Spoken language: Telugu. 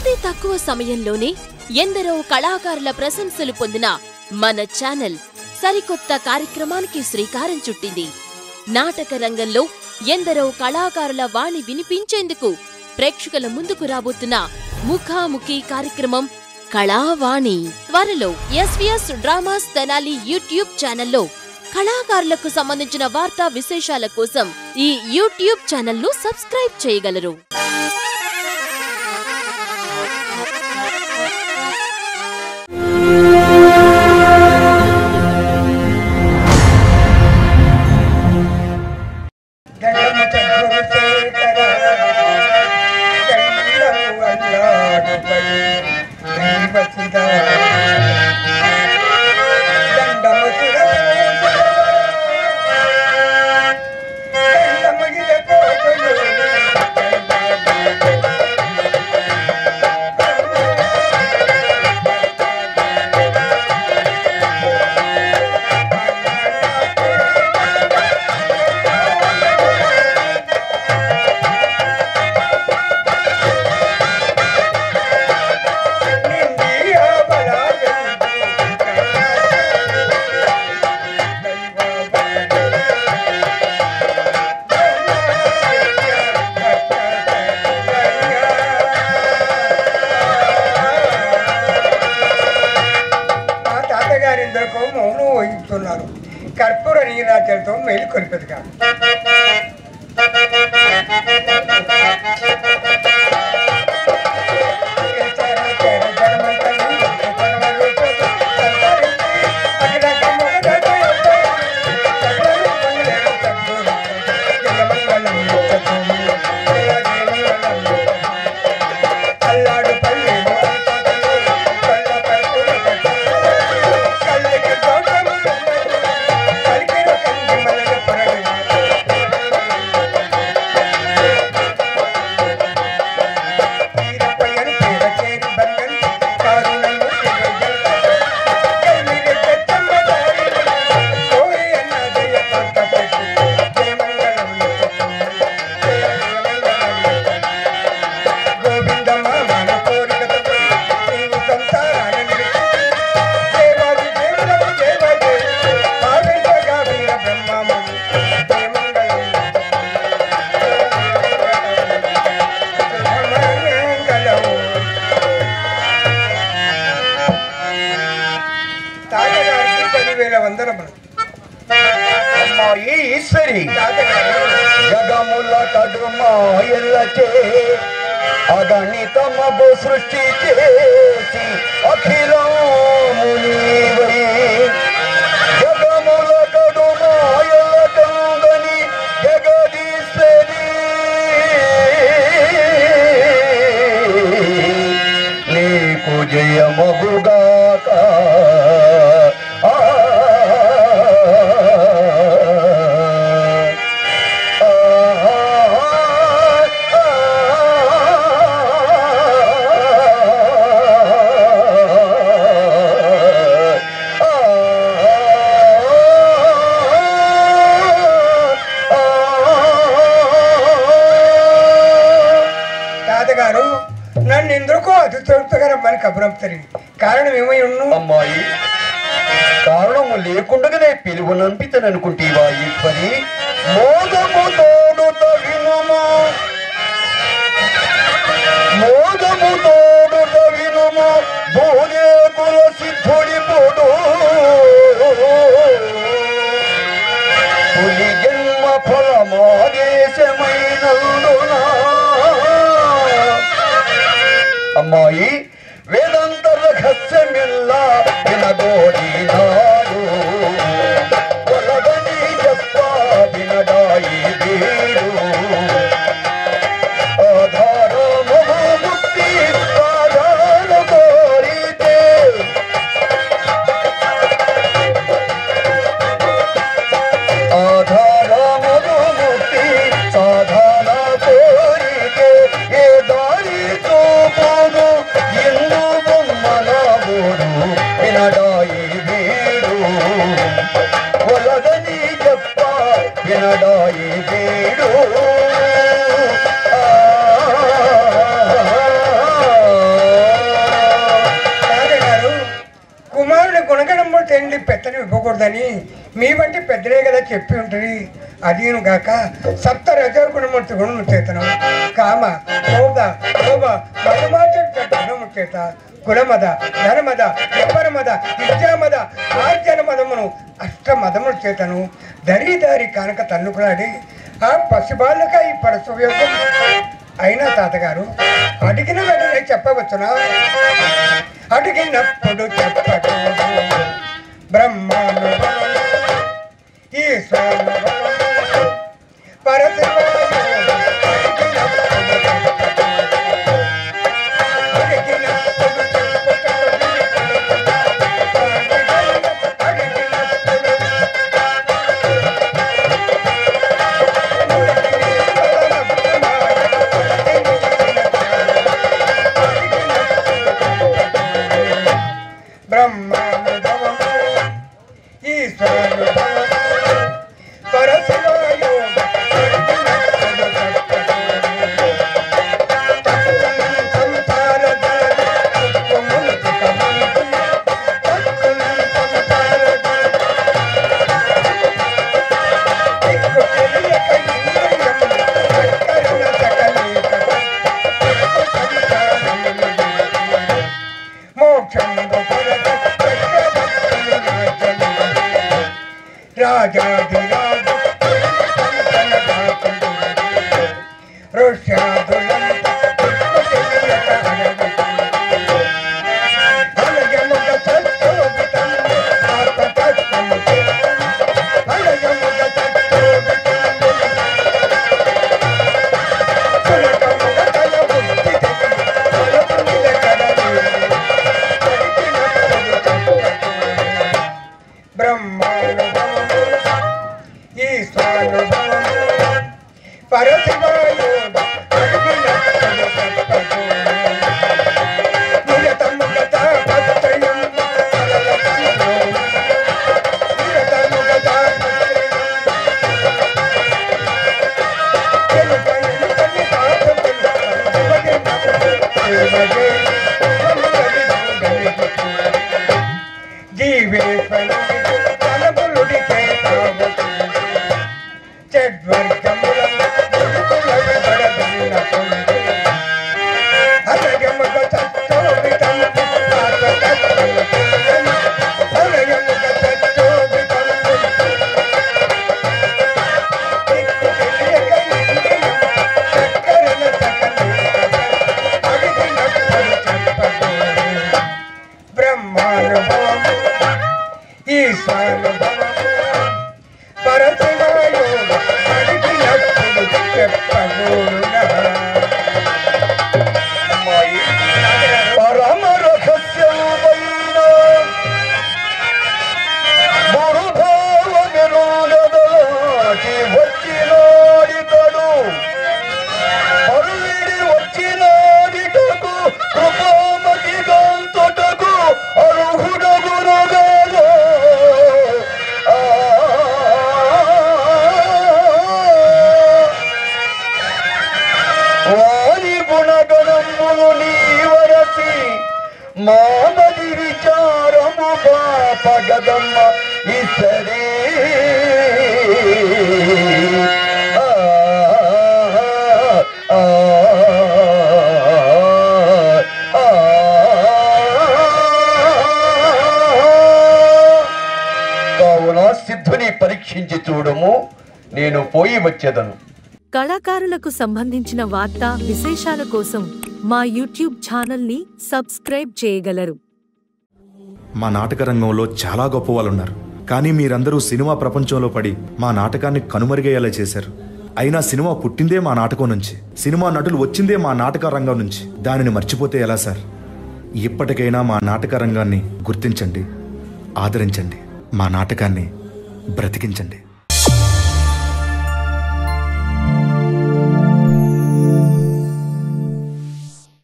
అతి తక్కువ సమయంలోనే ఎందరో కళాకారుల ప్రశంసలు పొందిన మన ఛానల్ సరికొత్త కార్యక్రమానికి శ్రీకారం చుట్టింది నాటక రంగంలో ఎందరో కళాకారుల వాణి వినిపించేందుకు ప్రేక్షకుల ముందుకు రాబోతున్న ముఖాముఖి కార్యక్రమం కళావాణి త్వరలో ఎస్వీఎస్ డ్రామాస్ తెనాలి యూట్యూబ్ ఛానల్లో కళాకారులకు సంబంధించిన వార్తా విశేషాల కోసం ఈ యూట్యూబ్ ఛానల్ను సబ్స్క్రైబ్ చేయగలరు దండము చంద్రుడు చేతర దండము అల్లాడుపై దైవచిద దండము శిరము దండము ఇద కోటలు నిందియా మా తాతగారిందరికో మౌనం వహిస్తున్నారు కర్పూర నీరాజలతో మేలు కొలిపేది కాదు అల్లాడు పల్లె కళ్ళకి తోటము కలికిన కంది మల్లె పొరలు తీరపయ్యను పేర చేరి బంగన్ కారుణము తిరగల్ తెచ్చమ్మ దారి కోరి అన్నదయ్య పంట పెట్టి జయమంగళం గోవిందమ్మ మన కోరికతో నీవు సంసారాన్ని దేవాది దేవులకు దేవదే పార్వతగా వీర బ్రహ్మముని జయమంగళం తాతగారికి పదివేల వందనములు అమ్మాయి ఈశ్వరి తాతగారు జగముల కడుమాయలచే అగణితమగు సృష్టి చేసి అఖిలమునివై జగముల కడుమాయల కందని జగదీశ్వరి నీకు జయమగుగాక ఆ తాతగారు నన్ను ఎందుకో అతి తొలుతగా రమ్మని కబురంపుతారు కారణం ఏమై ఉన్ను అమ్మాయి కారణము లేకుండానే పిలువు నంపితననుకుంటేవా ఈశ్వరి మోదము తోడుత వినుము మోదము తోడుత వినుము భూదేకుల సిద్ధుడి పొడు పులి జన్మ ఫలమాదేశమైనందునా అమ్మాయి వేదాంత రహస్యమిల్ల వినగోడినాడు కొలగని చెప్ప వినడాయి వీడు ఆధారము ముక్తి ఆధార కోరితే ఆధారము ముక్తి సాధన కోరితే ఏ దారి చూపును ఇల్లు బొమ్మనవు వేతనం ఇవ్వకూడదని మీ వంటి పెద్దలే కదా చెప్పి ఉంటుంది అదీను గాక సప్త రజోగుణమూర్తి గుణము చేతను కామ క్రోధ లోభ మధుమాచ గుణము చేత కులమద ధనమద వ్యవరమద విద్యామద ఆర్జన మదమును అష్ట మదముల చేతను దరిదారి కానక తన్నుకులాడి ఆ పసిబాళ్ళక ఈ పరశు యోగం అయినా తాతగారు అడిగిన వెంటనే చెప్పవచ్చునా అడిగినప్పుడు చెప్పడు బ్రహ్మానుభవము ఈశ్వరానుభవము పరశివాయువు అడిగినప్పుడు బ్రహ్మానుభవము ఈశ్వరానుభవము పరశివాయువు రాజాధిరాజు ఋష్యాదులంత తెలియక అనవి అలయముగ సత్యోగితం ఆత్మతత్వము అలయముగ సత్యోగితం సులకముగ తల బుద్ధి బలమునిద కడలి బ్రహ్మానుభవము ఈశ్వరానుభవము పరశివాయుడు అడిగినప్పుడు చెప్పదు నిరతముగత భక్తయం సరళతను నిరతముగత భక్తయం తెలుపని కని సాధకులు శివగే జీవేశ్వరుడి తలపులుడి చేతావు చెడ్వర్గములను అలయముగ సచ్చోభితం అలయముగ సచ్చోభితం బ్రహ్మానుభవము ఈశ్వరానుభవము పరశివాయోగ అడిగినప్పుడు చెప్పకూడదా అమ్మాయి పరమ రహస్యమైన గురుభావ నిరోధదలాచి వచ్చినాడితడు పరువిడి వచ్చినాడిటకు కృపామతి గాంతటకు అర్హుడగురుగాను వారి గుణగణములు నీవరసి మామది విచారము పాపగదమ్మ ఇసరి ఆ, ఆ, ఆ, కావున సిద్ధుని పరీక్షించి చూడము నేను పోయి వచ్చేదను కళాకారులకు సంబంధించిన వార్తా విశేషాల కోసం మా యూట్యూబ్ ఛానల్ని సబ్స్క్రైబ్ చేయగలరు మా నాటక రంగంలో చాలా గొప్ప వాళ్ళు ఉన్నారు కానీ మీరందరూ సినిమా ప్రపంచంలో పడి మా నాటకాన్ని కనుమరుగయ్యేలా చేశారు అయినా సినిమా పుట్టిందే మా నాటకం నుంచి సినిమా నటులు వచ్చిందే మా నాటక రంగం నుంచి దానిని మర్చిపోతే ఎలా సార్ ఇప్పటికైనా మా నాటక రంగాన్ని గుర్తించండి ఆదరించండి మా నాటకాన్ని బ్రతికించండి